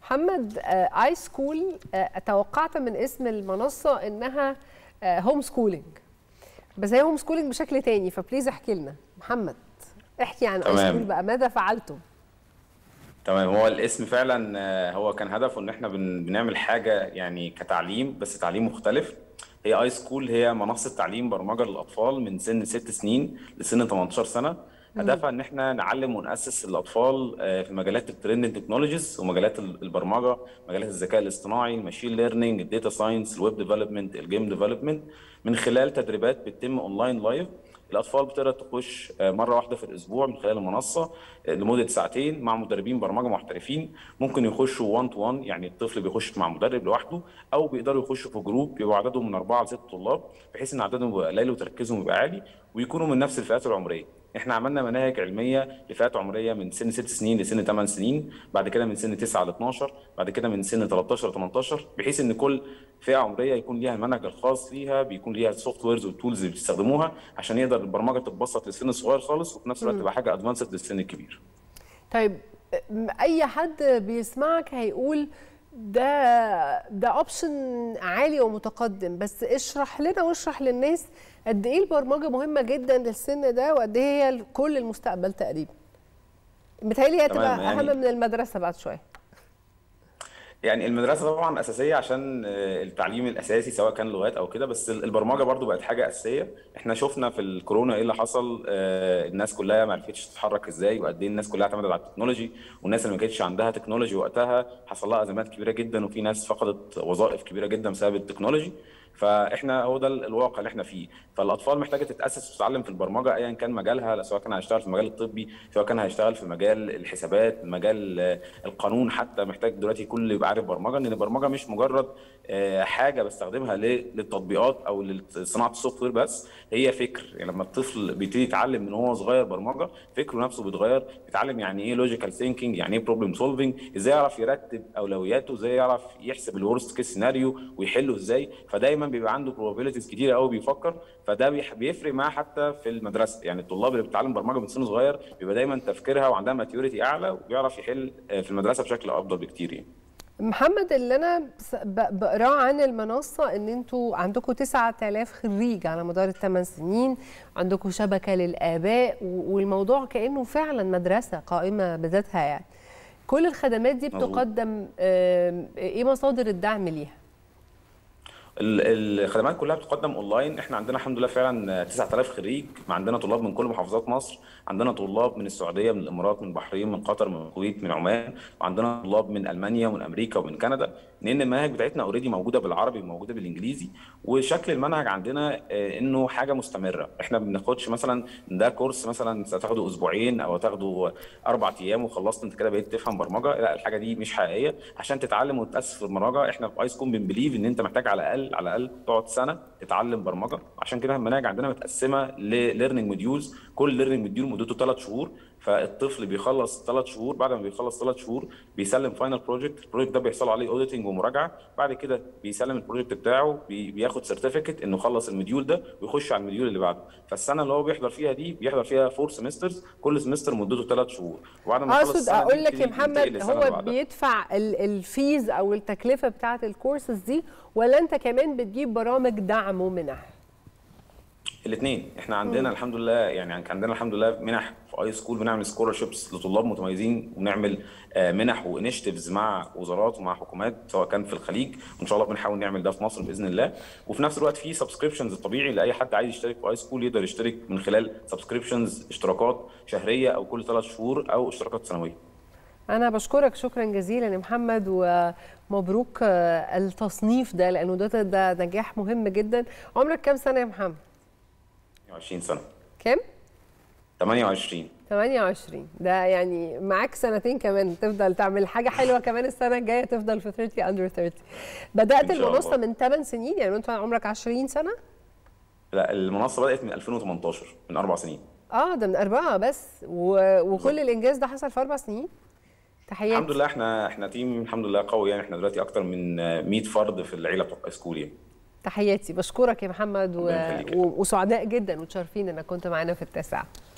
محمد آه، اي سكول آه، توقعت من اسم المنصه انها آه، هوم سكولينج بس هي هوم سكولينج بشكل تاني فبليز احكي لنا محمد احكي عن اي تمام. سكول بقى ماذا فعلتم تمام هو الاسم فعلا آه، هو كان هدفه ان احنا بن- بنعمل حاجه يعني كتعليم بس تعليم مختلف هي اي سكول هي منصه تعليم برمجه للاطفال من سن 6 سنين لسن 18 سنه هدفها ان احنا نعلم وناسس الاطفال آه، في مجالات الترند تكنولوجيز ومجالات ال- البرمجه مجالات الذكاء الاصطناعي الماشين ليرنينج الداتا ساينس الويب ديفلوبمنت الجيم ديفلوبمنت من خلال تدريبات بتتم اونلاين لايف الاطفال بتقدر تخش آه، مره واحده في الاسبوع من خلال المنصه آه، لمده ساعتين مع مدربين برمجه محترفين ممكن يخشوا 1 تو 1 يعني الطفل بيخش مع مدرب لوحده او بيقدروا يخشوا في جروب بيبقوا عددهم من اربعه لست طلاب بحيث ان عددهم يبقى قليل وتركيزهم يبقى عالي ويكونوا من نفس الفئات العمريه احنا عملنا مناهج علميه لفئات عمريه من سن 6 سنين لسن 8 سنين بعد كده من سن 9 ل 12 بعد كده من سن 13 ل 18 بحيث ان كل فئه عمريه يكون ليها المنهج الخاص ليها بيكون ليها السوفت ويرز والتولز اللي بيستخدموها عشان يقدر البرمجه تتبسط للسن الصغير خالص وفي نفس الوقت تبقى حاجه ادفانسد للسن الكبير طيب م- اي حد بيسمعك هيقول ده ده اوبشن عالي ومتقدم بس اشرح لنا واشرح للناس قد ايه البرمجه مهمه جدا للسن ده وقد ايه هي كل المستقبل تقريبا متهيألي هي تمام، تبقى يعني- اهم من المدرسه بعد شويه يعني المدرسه طبعا اساسيه عشان آه، التعليم الاساسي سواء كان لغات او كده بس البرمجه برضو بقت حاجه اساسيه احنا شفنا في الكورونا ايه اللي حصل آه، الناس كلها ما عرفتش تتحرك ازاي وقد ايه الناس كلها اعتمدت على التكنولوجي والناس اللي ما كانتش عندها تكنولوجي وقتها حصل لها ازمات كبيره جدا وفي ناس فقدت وظائف كبيره جدا بسبب التكنولوجي فاحنا هو ده الواقع اللي احنا فيه فالاطفال محتاجه تتاسس وتتعلم في البرمجه ايا كان مجالها سواء كان هيشتغل في المجال الطبي سواء كان هيشتغل في مجال الحسابات مجال آه، القانون حتى محتاج دلوقتي كل يبقى عارف برمجه ان البرمجه مش مجرد آه، حاجه بستخدمها ل- للتطبيقات او لصناعه السوفت وير بس هي فكر يعني لما الطفل بيبتدي يتعلم من هو صغير برمجه فكره نفسه بيتغير بيتعلم يعني ايه لوجيكال ثينكينج يعني ايه بروبلم سولفنج ازاي يعرف يرتب اولوياته ازاي يعرف يحسب الورست كيس سيناريو ويحله ازاي فدايما بيبقى عنده probabilities كتيره قوي بيفكر فده بيح- بيفرق معاه حتى في المدرسه يعني الطلاب اللي بتتعلم برمجه من سن صغير بيبقى دايما تفكيرها وعندها ماتيوريتي اعلى وبيعرف يحل آه، في المدرسه بشكل افضل بكتير يعني محمد اللي انا بس- ب- بقراه عن المنصه ان انتوا عندكم 9000 خريج على مدار الثمان سنين عندكم شبكه للاباء و- والموضوع كانه فعلا مدرسه قائمه بذاتها يعني كل الخدمات دي مظبوط. بتقدم آم، ايه مصادر الدعم ليها ال- الخدمات كلها بتقدم اونلاين احنا عندنا الحمد لله فعلا 9000 خريج عندنا طلاب من كل محافظات مصر عندنا طلاب من السعوديه من الامارات من البحرين من قطر من الكويت من عمان وعندنا طلاب من المانيا ومن امريكا ومن كندا لان المناهج بتاعتنا اوريدي موجوده بالعربي وموجوده بالانجليزي وشكل المنهج عندنا آه، انه حاجه مستمره احنا ما بناخدش مثلا ده كورس مثلا هتاخده اسبوعين او هتاخده اربع ايام وخلصت انت كده بقيت تفهم برمجه لا الحاجه دي مش حقيقيه عشان تتعلم وتاسس في البرمجه احنا في ايس كوم بنبليف ان انت محتاج على الاقل على الاقل تقعد سنه تتعلم برمجه عشان كده المناهج عندنا متقسمه لليرنينج موديولز كل ليرنينج موديول مدته ثلاث شهور فالطفل بيخلص ثلاث شهور بعد ما بيخلص ثلاث شهور بيسلم فاينل بروجكت البروجكت ده بيحصل عليه اوديتنج ومراجعه بعد كده بيسلم البروجكت بتاعه بي- بياخد سيرتيفيكت انه خلص الموديول ده ويخش على الموديول اللي بعده فالسنه اللي هو بيحضر فيها دي بيحضر فيها فور سيمسترز كل سمستر مدته ثلاث شهور وبعد ما يخلص اقصد السنة دي اقول لك يا يبتدي ينتقل محمد للسنة اللي هو بعدها. بيدفع ال- الفيز او التكلفه بتاعه الكورسز دي ولا انت كمان بتجيب برامج دعم ومنح الاثنين احنا عندنا الحمد لله يعني كان عندنا الحمد لله منح في اي سكول بنعمل سكولرشيبس لطلاب متميزين وبنعمل آه، منح وانشيتيفز مع وزارات ومع حكومات سواء كان في الخليج وان شاء الله بنحاول نعمل ده في مصر باذن الله وفي نفس الوقت في سبسكريبشنز الطبيعي لاي حد عايز يشترك في اي سكول يقدر يشترك من خلال سبسكريبشنز اشتراكات شهريه او كل ثلاث شهور او اشتراكات سنويه أنا بشكرك شكرا جزيلا يا محمد ومبروك آه، التصنيف ده لأنه ده ده نجاح مهم جدا عمرك كام سنة يا محمد؟ 20 سنه كام؟ 28 28 ده يعني معاك سنتين كمان تفضل تعمل حاجة حلوة كمان السنة الجاية تفضل في 30 أندر 30 بدأت إن شاء المنصة الله. من 8 سنين يعني أنت عمرك 20 سنة؟ لا المنصه بدات من 2018 من اربع سنين اه ده من أربعة بس و... وكل الإنجاز ده حصل في أربع سنين تحياتي الحمد لله احنا احنا تيم الحمد لله قوي يعني احنا دلوقتي اكتر من 100 فرد في العيله بتوع سكول يعني تحياتي بشكرك يا محمد و... ربنا يخليك. و... وسعداء جدا وتشرفين انك كنت معانا في التاسعه